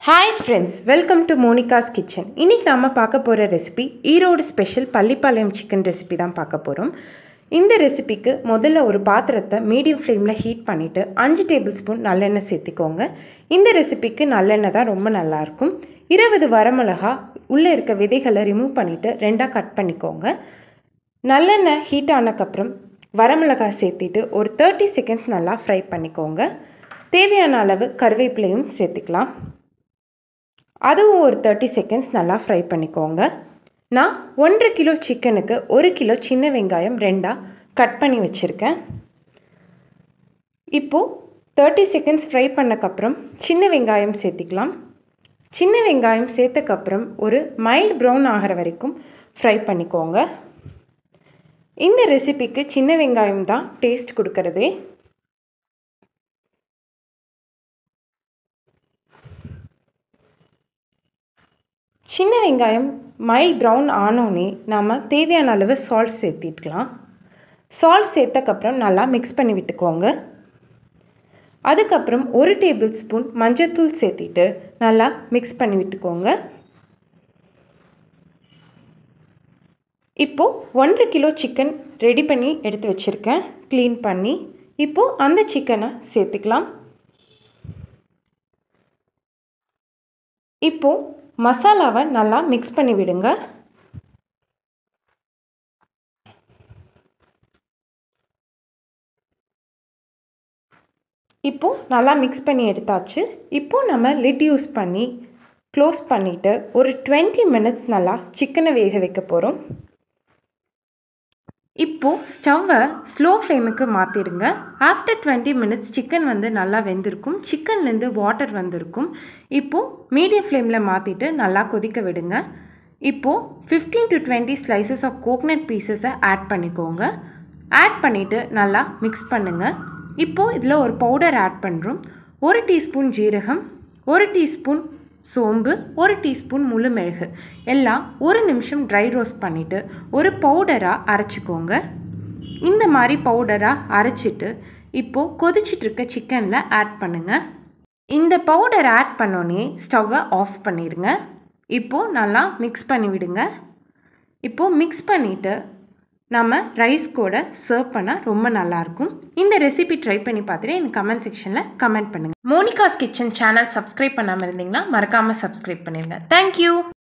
hi friends welcome to Monica's kitchen இன்றைக்கி நாம் பார்க்க போகிற recipe Erode special Pallipalayam chicken recipe தான் பார்க்க போகிறோம் இந்த ரெசிபிக்கு முதல்ல ஒரு பாத்திரத்தை மீடியம் ஃப்ளேமில் ஹீட் பண்ணிவிட்டு அஞ்சு டேபிள் ஸ்பூன் நல்லெண்ணெய் சேர்த்திக்கோங்க இந்த ரெசிபிக்கு நல்லெண்ணெய் தான் ரொம்ப நல்லாயிருக்கும் இருபது வரமிளகா உள்ளே இருக்க விதைகளை ரிமூவ் பண்ணிவிட்டு ரெண்டாக கட் பண்ணிக்கோங்க நல்லெண்ணெய் ஹீட் ஆனதுக்கப்புறம் வரமிளகாய் சேர்த்திட்டு ஒரு தேர்ட்டி செகண்ட்ஸ் நல்லா ஃப்ரை பண்ணிக்கோங்க தேவையான அளவு கருவேப்பிலையும் சேர்த்துக்கலாம் அதுவும் ஒரு தேர்ட்டி செகண்ட்ஸ் நல்லா ஃப்ரை பண்ணிக்கோங்க நான் ஒன்றரை கிலோ சிக்கனுக்கு ஒரு கிலோ சின்ன வெங்காயம் ரெண்டாக கட் பண்ணி வச்சுருக்கேன் இப்போது தேர்ட்டி செகண்ட்ஸ் ஃப்ரை பண்ணக்கப்புறம் சின்ன வெங்காயம் சேர்த்திக்கலாம் சின்ன வெங்காயம் சேர்த்தக்கப்புறம் ஒரு மைல்டு ப்ரௌன் ஆகிற வரைக்கும் ஃப்ரை பண்ணிக்கோங்க இந்த ரெசிபிக்கு சின்ன வெங்காயம் தான் டேஸ்ட் கொடுக்கறதே சின்ன வெங்காயம் மைல்ட் ப்ரௌன் ஆனோடனே நாம் தேவையான அளவு சால்ட் சேர்த்திக்கலாம் சால்ட் சேர்த்தக்கப்புறம் நல்லா மிக்ஸ் பண்ணி விட்டுக்கோங்க அதுக்கப்புறம் ஒரு டேபிள் ஸ்பூன் மஞ்சத்தூள் சேர்த்திட்டு நல்லா மிக்ஸ் பண்ணி விட்டுக்கோங்க இப்போது ஒன்றரை கிலோ சிக்கன் ரெடி பண்ணி எடுத்து வச்சுருக்கேன் க்ளீன் பண்ணி இப்போது அந்த சிக்கனை சேர்த்துக்கலாம் இப்போது மசாலாவை நல்லா மிக்ஸ் பண்ணி விடுங்க இப்போது நல்லா மிக்ஸ் பண்ணி எடுத்தாச்சு இப்போது நம்ம லிட் யூஸ் பண்ணி க்ளோஸ் பண்ணிவிட்டு ஒரு டுவெண்ட்டி மினிட்ஸ் நல்லா சிக்கனை வேக வைக்க போகிறோம் இப்போது ஸ்டவ்வை ஸ்லோ ஃப்ளேமுக்கு மாற்றிடுங்க ஆஃப்டர் டுவெண்ட்டி மினிட்ஸ் சிக்கன் வந்து நல்லா வெந்திருக்கும் சிக்கன்லேருந்து வாட்டர் வந்திருக்கும் இப்போது மீடியம் ஃப்ளேமில் மாற்றிட்டு நல்லா கொதிக்க விடுங்க இப்போது fifteen to twenty slices of coconut பீசஸை ஆட் பண்ணிக்கோங்க ஆட் பண்ணிவிட்டு நல்லா மிக்ஸ் பண்ணுங்கள் இப்போது இதில் ஒரு பவுடர் ஆட் பண்ணுறோம் ஒரு டீஸ்பூன் ஜீரகம் ஒரு டீஸ்பூன் சோம்பு ஒரு டீஸ்பூன் முழு மிளகு எல்லாம் ஒரு நிமிஷம் ட்ரை ரோஸ்ட் பண்ணிவிட்டு ஒரு பவுடராக அரைச்சிக்கோங்க இந்த மாதிரி பவுடராக அரைச்சிட்டு இப்போது கொதிச்சிட்ருக்க சிக்கனில் ஆட் பண்ணுங்கள் இந்த பவுடர் ஆட் பண்ணோன்னே ஸ்டவ்வை ஆஃப் பண்ணிடுங்க இப்போது நல்லா மிக்ஸ் பண்ணி விடுங்க இப்போது மிக்ஸ் பண்ணிவிட்டு நம்ம ரைஸ் கூட சர்வ் பண்ணால் ரொம்ப நல்லாயிருக்கும் இந்த ரெசிபி ட்ரை பண்ணி பார்த்துட்டு எனக்கு கமெண்ட் செக்ஷனில் கமெண்ட் பண்ணுங்கள் மோனிகாஸ் கிச்சன் சேனல் சப்ஸ்கிரைப் பண்ணாமல் இருந்தீங்கன்னா மறக்காமல் சப்ஸ்கிரைப் பண்ணிடுங்க தேங்க்யூ